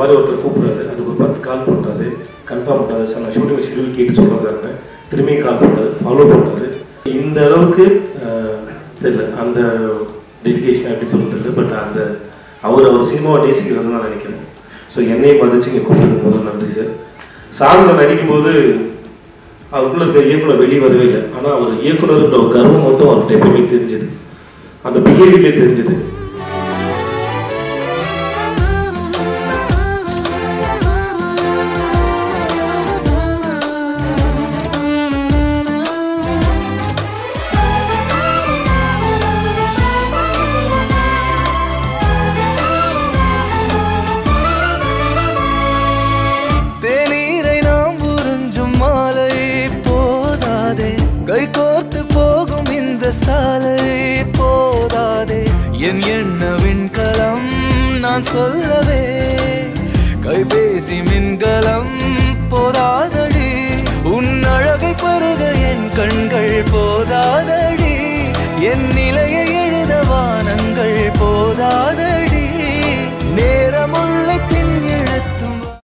மாதிரி ஒருத்தர் கூப்பிடுறாரு அதுக்கு ஒரு பத்து கால் பண்ணுறாரு கன்ஃபார்ம் பண்ணாரு சார் நான் ஷூட்டிங் ஷெடியூல் கேட்டு சொல்கிறேன் சார் திரும்பி கால் பண்ணாரு ஃபாலோ பண்ணாரு இந்த அளவுக்கு அஹ், தெரியல அந்த டெடிகேஷன் எப்படி சொல்ல தெரியல பட் அந்த அவர் அவர் சினிமாவை நேசிக்கிறது நான் நினைக்கிறேன் ஸோ என்னையும் மதிச்சு இங்கே கூப்பிட்டதுக்கு முதல்ல நன்றி சார் சாரில் நடிக்கும்போது அவருக்குள்ள இருக்க இயக்குனர் வெளியே வரவே இல்லை ஆனால் அவர் இயக்குனர்ன்ற ஒரு கர்வம் மட்டும் அவர்கிட்ட எப்பயுமே தெரிஞ்சது அந்த பிஹேவியர்லேயே தெரிஞ்சது தேநீரை நாம் உறிஞ்சும் மாலை போதாதே கை கோர்த்து போகும் இந்த சாலை போதாதே என் எண்ண விண்கலம் நான் சொல்லவே கைபேசி மின்கலம் போதாதடி உன் அழகை பருக என் கண்கள் போதாதடி என்